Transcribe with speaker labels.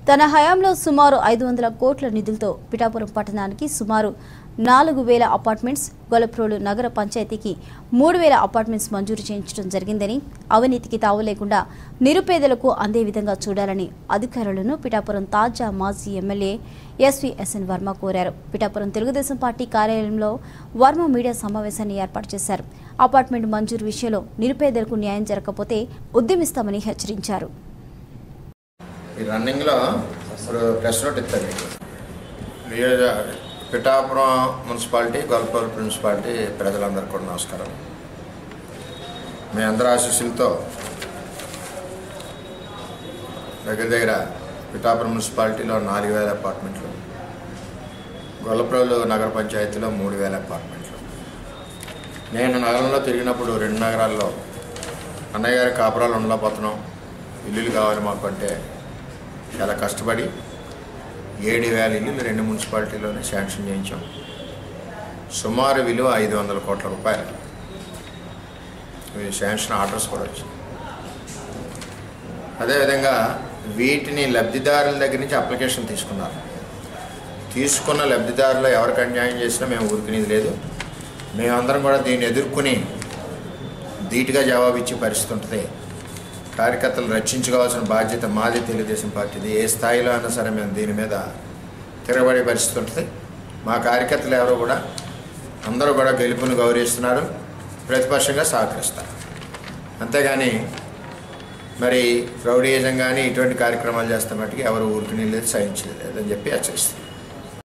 Speaker 1: తన హయాంలో సుమారు ఐదు వందల కోట్ల నిధులతో పిఠాపురం పట్టణానికి సుమారు నాలుగు వేల అపార్ట్మెంట్స్ గొలప్రోలు నగర పంచాయతీకి మూడు వేల అపార్ట్మెంట్స్ మంజూరు చేయించడం జరిగిందని అవినీతికి తావు లేకుండా నిరుపేదలకు అందే విధంగా చూడాలని అధికారులను పిఠాపురం తాజా మాజీ ఎమ్మెల్యే ఎస్వి ఎస్ఎన్ వర్మ కోరారు పిఠాపురం తెలుగుదేశం పార్టీ కార్యాలయంలో వర్మ మీడియా సమావేశాన్ని ఏర్పాటు చేశారు అపార్ట్మెంట్ మంజూరు విషయంలో నిరుపేదలకు న్యాయం జరగకపోతే ఉద్యమిస్తామని హెచ్చరించారు
Speaker 2: ఈ రన్నింగ్లో ఇప్పుడు ప్రెస్ నోట్ ఇస్తారు మీకు నియోజ పిఠాపురం మున్సిపాలిటీ గొల్పూర్ మున్సిపాలిటీ ప్రజలందరికీ కూడా నమస్కారం మీ అందరి ఆశీస్సులతో దగ్గర దగ్గర పిఠాపురం మున్సిపాలిటీలో నాలుగు వేల అపార్ట్మెంట్లు గొల్లప్రోలు నగర పంచాయతీలో మూడు వేల అపార్ట్మెంట్లు నేను నగరంలో తిరిగినప్పుడు రెండు నగరాల్లో అన్నయ్య గారి కాపురాలు ఉండలేకపోతున్నాం ఇల్లులు కావాలి మాకు అంటే చాలా కష్టపడి ఏడు వేల ఇల్లులు రెండు మున్సిపాలిటీలోనే శాంక్షన్ చేయించాం సుమారు విలువ ఐదు వందల కోట్ల రూపాయలు ఇవి శాంక్షన్ ఆర్డర్స్ కూడా వచ్చింది అదేవిధంగా వీటిని లబ్ధిదారుల దగ్గర నుంచి అప్లికేషన్ తీసుకున్నారు తీసుకున్న లబ్ధిదారులు ఎవరికి అన్యాయం చేసినా మేము ఊరుకునేది లేదు మేమందరం కూడా దీన్ని ఎదుర్కొని ధీటుగా జవాబు ఇచ్చే పరిస్థితి ఉంటుంది కార్యకర్తలు రక్షించుకోవాల్సిన బాధ్యత మాది తెలుగుదేశం పార్టీది ఏ స్థాయిలో అయినా సరే మేము దీని మీద తిరగబడే పరిస్థితి ఉంటుంది మా కార్యకర్తలు ఎవరు కూడా అందరూ కూడా గెలుపుని గౌరవిస్తున్నారు ప్రతిపక్షంగా సహకరిస్తారు అంతేగాని మరి రౌడీయిజం కానీ ఇటువంటి కార్యక్రమాలు చేస్తే మట్టుకు ఎవరు ఊరికి లేదు సహించలేదు అని చెప్పి హెచ్చరిస్తారు